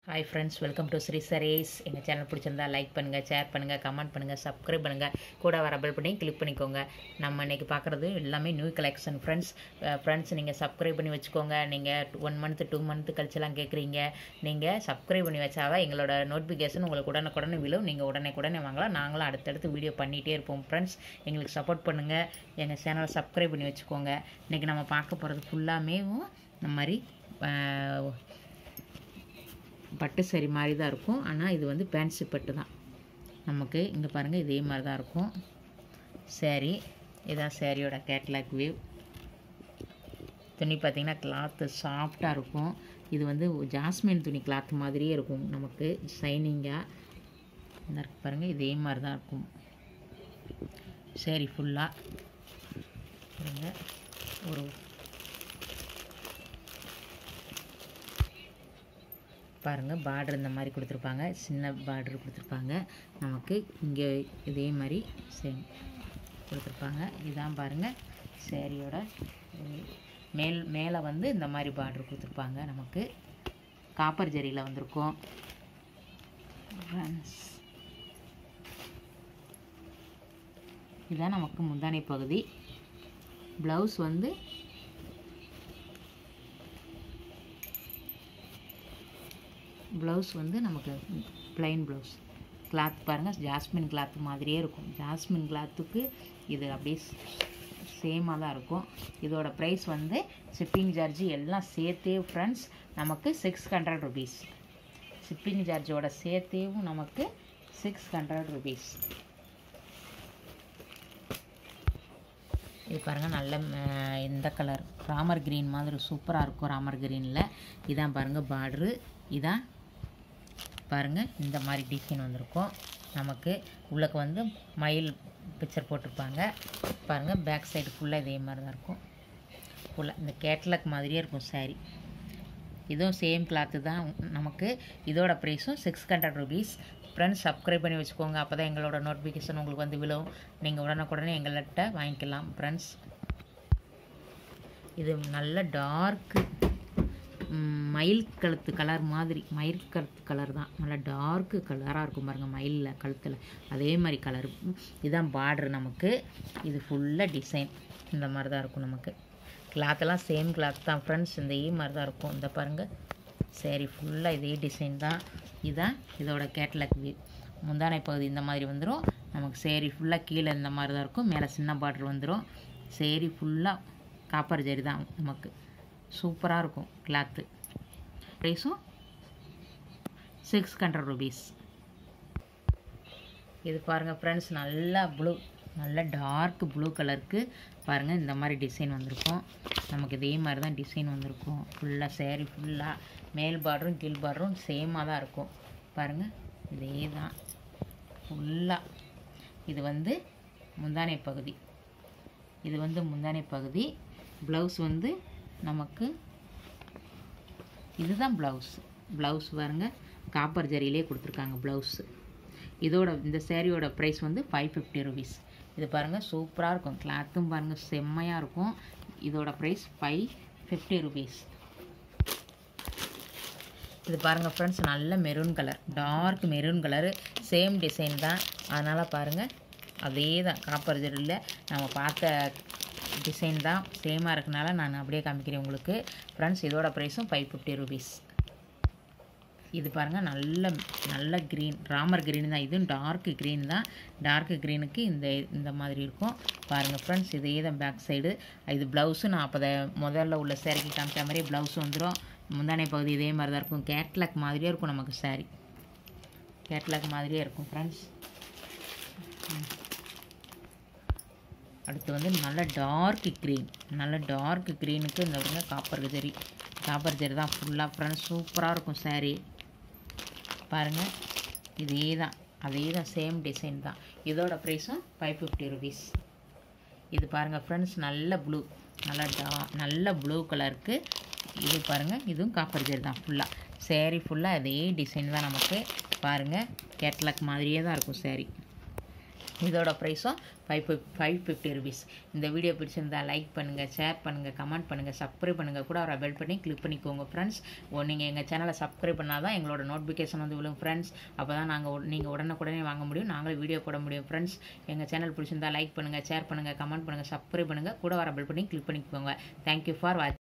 Hi friends welcome to Sri சரேஸ் எங்கள் channel பிடிச்சிருந்தா லைக் பண்ணுங்கள் ஷேர் பண்ணுங்கள் கமெண்ட் பண்ணுங்கள் சப்ஸ்கிரைப் பண்ணுங்கள் கூட வர பெல் பண்ணி கிளிக் பண்ணிக்கோங்க நம்ம இன்றைக்கி பார்க்குறது எல்லாமே நியூ கலெக்ஷன் ஃப்ரெண்ட்ஸ் ஃப்ரெண்ட்ஸ் நீங்கள் சப்ஸ்கிரைப் பண்ணி வச்சுக்கோங்க நீங்கள் ஒன் மந்த் டூ மந்த் கழிச்செல்லாம் கேட்குறீங்க நீங்கள் சப்ஸ்கிரைப் பண்ணி வச்சாதான் எங்களோட நோட்டிஃபிகேஷன் உங்களுக்கு உடனுக்குடனே விழும் நீங்கள் உடனே உடனே வாங்கலாம் நாங்களும் அடுத்தடுத்து வீடியோ பண்ணிகிட்டே இருப்போம் ஃப்ரெண்ட்ஸ் எங்களுக்கு சப்போர்ட் பண்ணுங்கள் எங்கள் சேனலை சப்ஸ்கிரைப் பண்ணி வச்சுக்கோங்க இன்றைக்கி நம்ம பார்க்க போகிறது ஃபுல்லாமே இந்த மாதிரி அஹ், பட்டு சரி மாதிரி தான் இருக்கும் ஆனால் இது வந்து பேன்சி பட்டு தான் நமக்கு இங்கே பாருங்கள் இதே மாதிரி தான் இருக்கும் சேரீ இதான் சேரீயோட கேட்லாக் வியூ துணி பார்த்திங்கன்னா கிளாத்து சாஃப்டாக இருக்கும் இது வந்து ஜாஸ்மின் துணி கிளாத் மாதிரியே இருக்கும் நமக்கு ஷைனிங்காக இந்த இருக்கு பாருங்கள் இதே மாதிரி தான் இருக்கும் சேரீ ஃபுல்லாக பாருங்க ஒரு பாருங்கள் பார்டர் இந்த மாதிரி கொடுத்துருப்பாங்க சின்ன பார்டர் கொடுத்துருப்பாங்க நமக்கு இங்கே இதே மாதிரி சேம் கொடுத்துருப்பாங்க இதான் பாருங்கள் சேரீயோட உம், மேல் மேலே வந்து இந்த மாதிரி பார்டர் கொடுத்துருப்பாங்க நமக்கு காப்பர் ஜரியில் வந்திருக்கும் Friends. இதுதான் நமக்கு முந்தானை பகுதி ப்ளவுஸ் வந்து ப்ளவுஸ் வந்து நமக்கு ப்ளைன் ப்ளவுஸ் கிளாத் பாருங்கள் ஜாஸ்மின் கிளாத் மாதிரியே இருக்கும் ஜாஸ்மின் கிளாத்துக்கு இது அப்படியே சேமாக தான் இருக்கும் இதோட ப்ரைஸ் வந்து ஷிப்பிங் சார்ஜ் எல்லாம் சேர்த்தே ஃப்ரெண்ட்ஸ் நமக்கு சிக்ஸ் ஹண்ட்ரட் ருபீஸ் ஷிப்பிங் சார்ஜோட சேர்த்தேவும் நமக்கு சிக்ஸ் ஹண்ட்ரட் ருபீஸ் இது பாருங்கள் நல்ல அஹ், இந்த கலர் ராமர் கிரீன் மாதிரி சூப்பராக இருக்கும் ராமர் கிரீனில் இதான் பாருங்கள் பார்டரு இதான் பாருங்கள் இந்த மாதிரி டிசைன் வந்திருக்கும் நமக்கு உள்ளக்கு வந்து மயில் பிக்சர் போட்டிருப்பாங்க பாருங்கள் பேக் சைடு ஃபுல்லாக இதே மாதிரி தான் இருக்கும் ஃபுல்லாக இந்த கேட்லாக் மாதிரியே இருக்கும் saree இதுவும் சேம் கிளாத்து தான் நமக்கு இதோட ப்ரைஸும் six hundred rupees friends subscribe பண்ணி வச்சுக்கோங்க அப்போ தான் எங்களோட நோட்டிஃபிகேஷன் உங்களுக்கு வந்து விழும் நீங்கள் உடனுக்குடனே எங்கள்கிட்ட வாங்கிக்கலாம் ஃப்ரெண்ட்ஸ் இது நல்ல டார்க்கு மயில் கழுத்து கலர் மாதிரி மயில் கழுத்து கலர் தான் நல்லா டார்க்கு கலராக இருக்கும் பாருங்கள் மயிலில் கழுத்தில் அதே மாதிரி கலர் இதுதான் பார்டர் நமக்கு இது ஃபுல்லாக டிசைன் இந்த மாதிரி தான் இருக்கும் நமக்கு கிளாத்தெல்லாம் சேம் கிளாத் தான் ஃப்ரெண்ட்ஸ் இந்த இதே மாதிரி தான் இருக்கும் இந்த பாருங்கள் சரி ஃபுல்லாக இதே டிசைன் தான் இதான் இதோட கேட்லாக் வியூ முந்தானை பகுதி இந்த மாதிரி வந்துடும் நமக்கு சேரீ ஃபுல்லாக கீழே இந்த மாதிரி தான் இருக்கும் மேலே சின்ன பார்டர் வந்துடும் சேரீ ஃபுல்லாக காப்பர் ஜரி தான் நமக்கு சூப்பராக இருக்கும் கிளாத்து ப்ரைஸும் சிக்ஸ் ஹண்ட்ரட் ருபீஸ் இது பாருங்கள் ஃப்ரெண்ட்ஸ் நல்லா ப்ளூ நல்ல டார்க் ப்ளூ கலருக்கு பாருங்கள் இந்த மாதிரி டிசைன் வந்திருக்கும் நமக்கு இதே மாதிரி தான் டிசைன் வந்திருக்கும் ஃபுல்லாக சேரீ ஃபுல்லாக மேல் பார்டரும் கீழ் பார்டரும் சேமாக தான் இருக்கும் பாருங்கள் இதே தான் ஃபுல்லாக இது வந்து முந்தானை பகுதி இது வந்து முந்தானை பகுதி ப்ளவுஸ் வந்து நமக்கு இதுதான் ப்ளவுஸ் ப்ளவுஸ் பாருங்க காப்பர் ஜரியிலே கொடுத்துருக்காங்க ப்ளவுஸு இதோட இந்த சேரீயோட ப்ரைஸ் வந்து ஃபைவ் ஃபிஃப்டி ருபீஸ் இது பாருங்கள் சூப்பராக இருக்கும் கிளாத்தும் பாருங்கள் செம்மையாக இருக்கும் இதோட ப்ரைஸ் ஃபைவ் ஃபிஃப்டி ருபீஸ் இது பாருங்கள் ஃப்ரெண்ட்ஸ் நல்ல maroon colour dark maroon colour same design தான் அதனால் பாருங்கள் அதே தான் காப்பர் ஜரியில் நம்ம பார்த்த டிசைன் தான் சேமாக இருக்கனால நான் அப்படியே காமிக்கிறேன் உங்களுக்கு ஃப்ரெண்ட்ஸ் இதோட ப்ரைஸும் ஃபைவ் ஃபிஃப்டி ருபீஸ் இது பாருங்கள் நல்ல நல்ல க்ரீன் ராமர் க்ரீன் தான் இதுவும் டார்க் க்ரீன் தான் டார்க் க்ரீனுக்கு இந்த இந்த மாதிரி இருக்கும் பாருங்கள் ஃப்ரெண்ட்ஸ் இதே தான் பேக் சைடு இது ப்ளவுஸும் நான் அப்போ முதல்ல உள்ள சேரீக்கு காமிச்ச மாதிரி ப்ளவுஸ் வந்துடும் முந்தானை பகுதி இதே மாதிரி தான் இருக்கும் கேட்லாக் மாதிரியே இருக்கும் நமக்கு saree கேட்லாக் மாதிரியே இருக்கும் ஃப்ரெண்ட்ஸ் அடுத்து வந்து நல்ல டார்க் க்ரீன் நல்ல டார்க் க்ரீனுக்கு இந்த பாருங்க காப்பர் ஜரி காப்பர் ஜரி தான் ஃபுல்லாக ஃப்ரெண்ட்ஸ் சூப்பராக இருக்கும் saree பாருங்கள் இதே தான் அதே தான் சேம் டிசைன் தான் இதோட ப்ரைஸும் ஃபைவ் ஃபிஃப்டி ருபீஸ் இது பாருங்கள் ஃப்ரெண்ட்ஸ் நல்ல ப்ளூ நல்ல டா நல்ல ப்ளூ கலருக்கு இது பாருங்கள் இதுவும் காப்பர் ஜரி தான் ஃபுல்லாக saree ஃபுல்லாக அதே டிசைன் தான் நமக்கு பாருங்கள் கேட்லாக் மாதிரியே தான் இருக்கும் saree இதோட ப்ரைஸும் five fif five fifty rupees இந்த வீடியோ பிடிச்சிருந்தா லைக் பண்ணுங்கள் ஷேர் பண்ணுங்கள் கமெண்ட் பண்ணுங்கள் சப்ஸ்கிரைப் பண்ணுங்கள் கூட ஒரு பெல் பண்ணி கிளிக் பண்ணிக்கோங்க ஃப்ரெண்ட்ஸ் ஓ நீங்கள் எங்கள் சேனலை சப்ஸ்கிரைப் பண்ணால் தான் எங்களோட நோட்டிஃபிகேஷன் வந்து விழும் ஃப்ரெண்ட்ஸ் அப்போ தான் நாங்கள் நீங்கள் உடனுக்குடனே வாங்க முடியும் நாங்களும் வீடியோ போட முடியும் ஃப்ரெண்ட்ஸ் எங்கள் சேனல் பிடிச்சிருந்தா லைக் பண்ணுங்கள் ஷேர் பண்ணுங்கள் கமெண்ட் பண்ணுங்கள் சப்ஸ்கிரைப் பண்ணுங்கள் கூட வர பெல் பண்ணி கிளிக் பண்ணிக்கோங்க தேங்க்யூ ஃபார் வாட்ச்